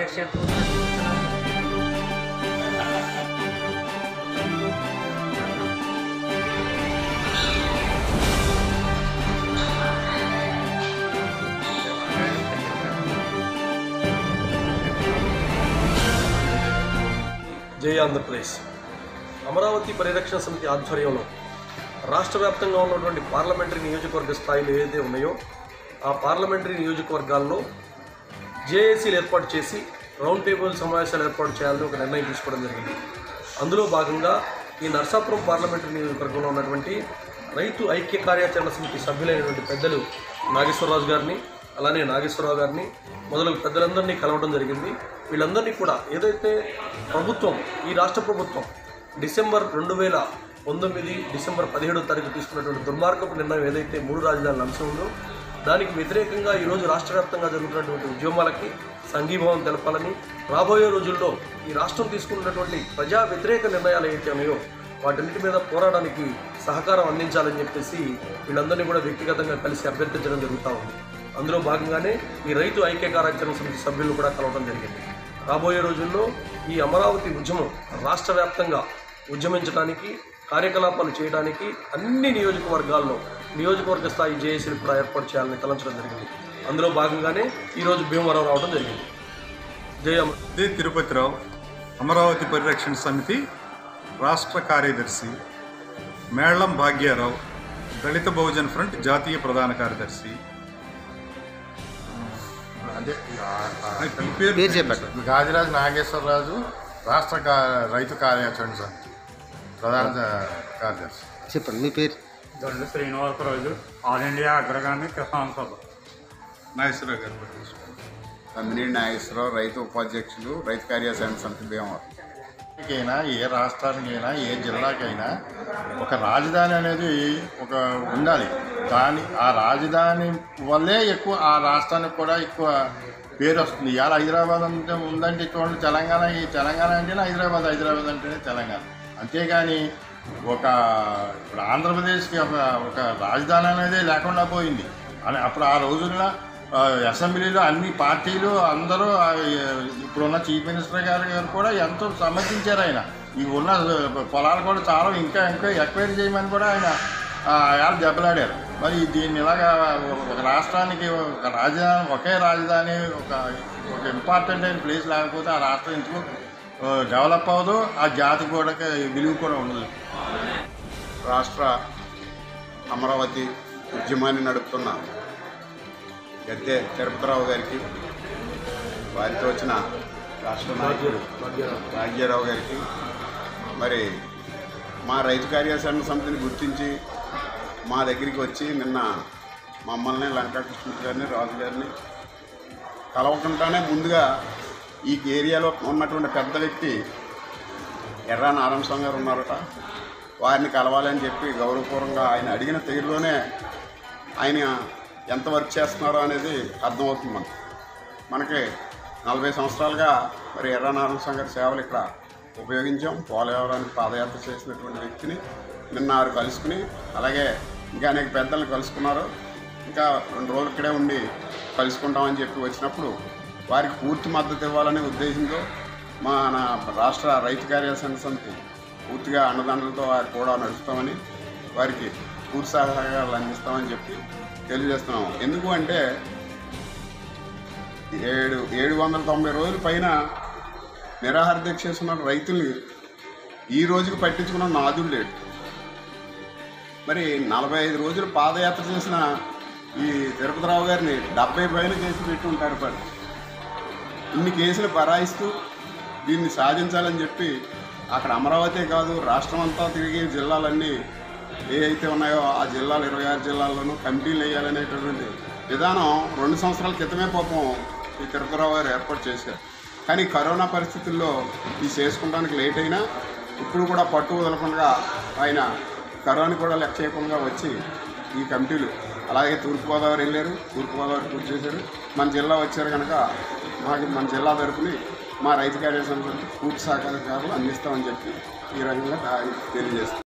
పరిరక్షణ జై ఆంధ్రప్రదేశ్ అమరావతి పరిరక్షణ సమితి ఆధ్వర్యంలో రాష్ట్ర వ్యాప్తంగా ఉన్నటువంటి పార్లమెంటరీ నియోజకవర్గ స్థాయిలు ఏదైతే ఉన్నాయో ఆ పార్లమెంటరీ నియోజకవర్గాల్లో జేఏసీలు ఏర్పాటు చేసి రౌండ్ టేబుల్ సమావేశాలు ఏర్పాటు చేయాలని ఒక నిర్ణయం తీసుకోవడం జరిగింది అందులో భాగంగా ఈ నర్సాపురం పార్లమెంటరీ నియోజకవర్గంలో ఉన్నటువంటి రైతు ఐక్య కార్యాచరణ సమితి సభ్యులైనటువంటి పెద్దలు నాగేశ్వరరాజు గారిని అలానే నాగేశ్వరరావు గారిని మొదలగు పెద్దలందరినీ కలవడం జరిగింది వీళ్ళందరినీ కూడా ఏదైతే ప్రభుత్వం ఈ రాష్ట్ర ప్రభుత్వం డిసెంబర్ రెండు వేల పంతొమ్మిది డిసెంబర్ పదిహేడో తారీఖు తీసుకున్నటువంటి దుర్మార్గపు నిర్ణయం ఏదైతే మూడు రాజధానుల అంశం ఉందో దానికి వ్యతిరేకంగా ఈరోజు రాష్ట్ర వ్యాప్తంగా జరుగుతున్నటువంటి ఉద్యమాలకి సంఘీభావం తెలపాలని రాబోయే రోజుల్లో ఈ రాష్ట్రం తీసుకున్నటువంటి ప్రజా వ్యతిరేక నిర్ణయాలు ఏవైతే ఉన్నాయో వాటన్నిటి మీద పోరాడానికి సహకారం అందించాలని చెప్పేసి వీళ్ళందరినీ కూడా వ్యక్తిగతంగా కలిసి అభ్యర్థించడం జరుగుతూ ఉంది అందులో భాగంగానే ఈ రైతు ఐక్య కార్యాచరణ సమితి సభ్యులను కూడా కలవడం జరిగింది రాబోయే రోజుల్లో ఈ అమరావతి ఉద్యమం రాష్ట్ర వ్యాప్తంగా ఉద్యమించడానికి కార్యకలాపాలు చేయడానికి అన్ని నియోజకవర్గాల్లో నియోజకవర్గ స్థాయి జేఏసీలు కూడా ఏర్పాటు చేయాలని తలంచడం జరిగింది అందులో భాగంగానే ఈరోజు భీమవరం రావడం జరిగింది జయ అమర ది తిరుపతిరావు అమరావతి పరిరక్షణ సమితి రాష్ట్ర కార్యదర్శి మేళం భాగ్యారావు దళిత బహుజన్ ఫ్రంట్ జాతీయ ప్రధాన కార్యదర్శి అంటే ఈ పేరు పేరు చెప్పండి గాదిరాజు నాగేశ్వరరాజు రాష్ట్ర కా- రైతు కార్యాచరణ సమితి ప్రధాన కార్యదర్శి చెప్పండి మీ పేరు దొండ శ్రీనివాసరాజు ఆల్ ఇండియా అగ్రగామి కిసాన్ సభ నాగేశ్వరరావు గారు పట్టించుకోండి. తమ్మినేని నాగేశ్వరరావు రైతు ఉపాధ్యక్షులు రైతు కార్యాచరణ సమితి భీమవరం అయినా ఏ రాష్ట్రానికైనా ఏ జిల్లాకైనా ఒక రాజధాని అనేది ఒక ఉండాలి దాని ఆ రాజధాని వల్లే ఎక్కువ ఆ రాష్ట్రానికి కూడా ఎక్కువ పేరు వస్తుంది ఇవాళ హైదరాబాద్ అంటే ఉందంటే చూడండి తెలంగాణ ఈ తెలంగాణ అంటేనే హైదరాబాద్ హైదరాబాద్ అంటేనే తెలంగాణ అంతేగాని ఒక ఇప్పుడు ఆంధ్రప్రదేశ్కి ఒక ఒక రాజధాని అనేది లేకుండా పోయింది అని అప్పుడు ఆ రోజుల్లో ఆ, అసెంబ్లీలో అన్ని పార్టీలు అందరూ ఆ, ఇప్పుడున్న చీఫ్ మినిస్టర్ గారు గారు కూడా ఎంతో సమర్థించారు ఆయన ఈ ఉన్న పొలాలు కూడా చాలా ఇంకా ఇంకా ఎక్వైరీ చేయమని కూడా ఆయన ఆ, ఆయన దెబ్బలాడారు మరి దీన్ని ఇలాగా ఒక రాష్ట్రానికి ఒక రాజధాని ఒకే రాజధాని ఒక ఒక ఇంపార్టెంట్ అయిన ప్లేస్ లేకపోతే ఆ రాష్ట్రం ఎందుకు డెవలప్ అవ్వదు ఆ జాతి కూడా విలువ కూడా ఉండదు రాష్ట్ర అమరావతి ఉద్యమాన్ని నడుపుతున్న గద్దె తిరుపతిరావు గారికి వారితో వచ్చిన రాష్ట్ర నాయకుడు భాగ్యరావు గారికి మరి మా రైతు కార్యాచరణ సమితిని గుర్తించి మా దగ్గరికి వచ్చి నిన్న మమ్మల్ని లంకాకృష్ణ గారిని రాజు గారిని కలవకుండానే ముందుగా ఈ ఏరియాలో ఉన్నటువంటి పెద్ద వ్యక్తి ఎర్రా నారాయణ స్వామి గారు ఉన్నారట వారిని కలవాలని చెప్పి గౌరవపూర్వకంగా ఆయన అడిగిన తీరులోనే ఆయన ఎంత వర్క్ చేస్తున్నారో అనేది అర్థమవుతుంది మనకి మనకి నలభై సంవత్సరాలుగా మరి ఎర్రా నారాయణ స్వామి గారి సేవలు ఇక్కడ ఉపయోగించాం పోలవరానికి పాదయాత్ర చేసినటువంటి వ్యక్తిని నిన్న వారు కలుసుకుని అలాగే ఇంకా అనేక పెద్దలను కలుసుకున్నారు ఇంకా రెండు రోజులు ఇక్కడే ఉండి కలుసుకుంటామని చెప్పి వచ్చినప్పుడు వారికి పూర్తి మద్దతు ఇవ్వాలనే ఉద్దేశంతో మన రాష్ట్ర రైతు కార్యాచరణ సమితి పూర్తిగా అండదండలతో వారు కూడా నడుస్తామని వారికి పూర్తి సహకారాలు అందిస్తామని చెప్పి తెలియజేస్తున్నాం ఎందుకు అంటే ఏడు ఏడు వందల తొంభై రోజుల పైన నిరాహార దీక్ష చేస్తున్న రైతుల్ని ఈ రోజుకి పట్టించుకున్న నాదుడు లేడు మరి నలభై ఐదు రోజులు పాదయాత్ర చేసిన ఈ తిరుపతిరావు గారిని డెబ్బై పైన కేసులు పెట్టి ఉంటారు పని ఇన్ని కేసులు బరాయిస్తూ దీన్ని సాధించాలని చెప్పి అక్కడ అమరావతి కాదు రాష్ట్రం అంతా తిరిగి జిల్లాలన్నీ ఏ అయితే ఉన్నాయో ఆ జిల్లాలు ఇరవై ఆరు జిల్లాల్లోనూ కమిటీలు వేయాలనేటటువంటి విధానం రెండు సంవత్సరాల క్రితమే పాపం ఈ తిరుపతిరావు గారు ఏర్పాటు చేశారు కానీ కరోనా పరిస్థితుల్లో ఇది చేసుకోవడానికి లేట్ అయినా ఇప్పుడు కూడా పట్టు వదలకుండా ఆయన కరోనా కూడా లెక్క చేయకుండా వచ్చి ఈ కమిటీలు అలాగే తూర్పుగోదావరి వెళ్ళారు తూర్పుగోదావరి పూర్తి చేశారు మన జిల్లా వచ్చారు కనుక మాకు మన జిల్లా తరపుని మా రైతు కార్యాలయం పూర్తి సహకారాలు అందిస్తామని చెప్పి ఈ రకంగా తెలియజేస్తాం